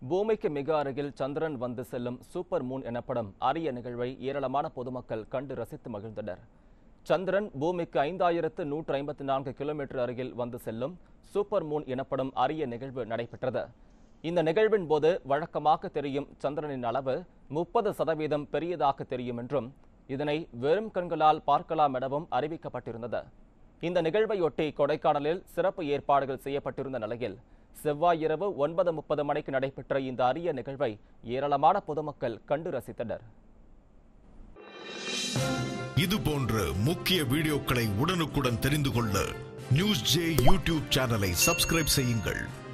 பூமிக்கு மிக அருகில் சந்திரன் வந்து செல்லும் சூப்பர் மூன் எனப்படும் அரிய நிகழ்வை ஏராளமான பொதுமக்கள் கண்டு ரசித்து மகிழ்ந்தனர் சந்திரன் பூமிக்கு ஐந்தாயிரத்து நூற்று ஐம்பத்தி நான்கு கிலோமீட்டர் அருகில் வந்து செல்லும் சூப்பர் மூன் எனப்படும் அரிய நிகழ்வு நடைபெற்றது இந்த நிகழ்வின் போது வழக்கமாக தெரியும் சந்திரனின் அளவு முப்பது சதவீதம் பெரியதாக தெரியும் என்றும் இதனை வெறும் கண்களால் பார்க்கலாம் எனவும் அறிவிக்கப்பட்டிருந்தது இந்த நிகழ்வையொட்டி கொடைக்கானலில் சிறப்பு ஏற்பாடுகள் செய்யப்பட்டிருந்த நிலையில் செவ்வாய் இரவு ஒன்பது முப்பது மணிக்கு நடைபெற்ற இந்த அரிய நிகழ்வை ஏராளமான பொதுமக்கள் கண்டு ரசித்தனர் இது போன்ற முக்கிய வீடியோக்களை உடனுக்குடன் தெரிந்து கொள்ள நியூஸ் ஜே யூடியூப் சேனலை சப்ஸ்கிரைப் செய்யுங்கள்